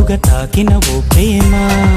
గుట్టుగా తాకిన ఓ ప్రేమ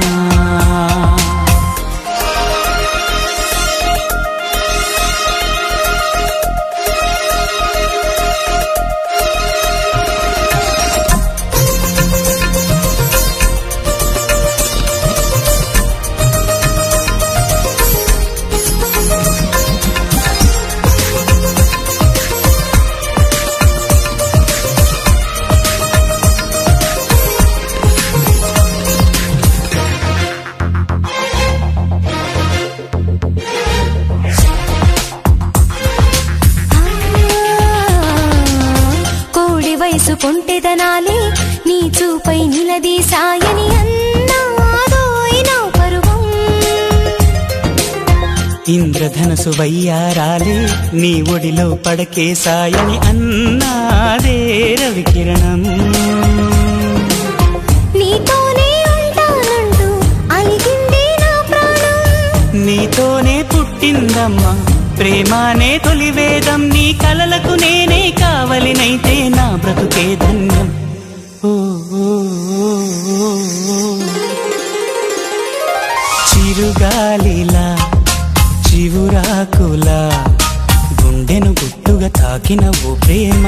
కోడి వయసు కొంటెదనాలే నీ చూపై నిలదీసాయని అన్నాదోయిన పరువం ఇంద్రధనసు వయ్యారాలే నీ ఒడిలో పడకే సాయని అన్నాదే రవికిరణం నీతోనే ఉంటానంటూ అలిగిందే నా ప్రాణం నీతోనే పుట్టిందమ్మా ప్రేమానే తొలివేదం నీ కలలకు నేనే కావలినైతే నా బ్రతుకే ధన్యం ఓ, ఓ, ఓ, ఓ, ఓ. చిరుగాలిలా చివురాకులా గుండెను గుట్టుగా తాకిన ఓ ప్రేమ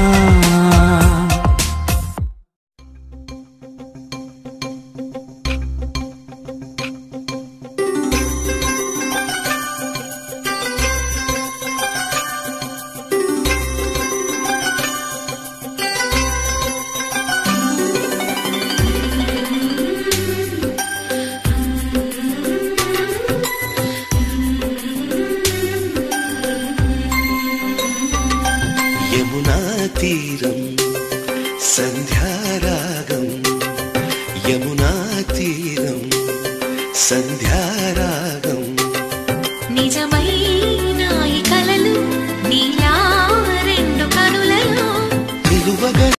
యమునా తీరం సంధ్యారాగం యమునా తీరం సంధ్యారాగం నిజమై